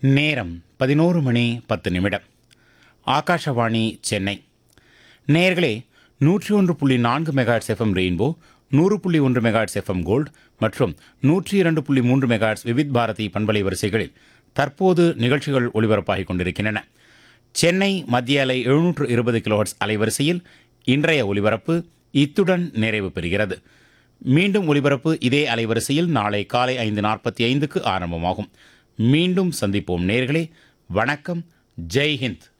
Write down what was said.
நேரம் பதினோரு மணி பத்து நிமிடம் ஆகாஷவாணி சென்னை நேயர்களே நூற்றி ஒன்று புள்ளி நான்கு மெகாட்ஸ் எஃப்எம் ரெயின்போ நூறு புள்ளி ஒன்று மெகாட்ஸ் எஃப்எம் கோல்ட் மற்றும் நூற்றி இரண்டு புள்ளி மூன்று மெகாட்ஸ் விவித் பாரதி பண்பலை வரிசைகளில் தற்போது நிகழ்ச்சிகள் ஒளிபரப்பாகிக் கொண்டிருக்கின்றன சென்னை மத்திய அலை எழுநூற்று இருபது கிலோஹெர்ட்ஸ் அலைவரிசையில் இன்றைய ஒலிபரப்பு இத்துடன் நிறைவு பெறுகிறது மீண்டும் ஒலிபரப்பு இதே அலைவரிசையில் நாளை காலை ஐந்து நாற்பத்தி ஐந்துக்கு ஆரம்பமாகும் மீண்டும் சந்திப்போம் நேர்களே வணக்கம் ஜெய் ஹிந்த்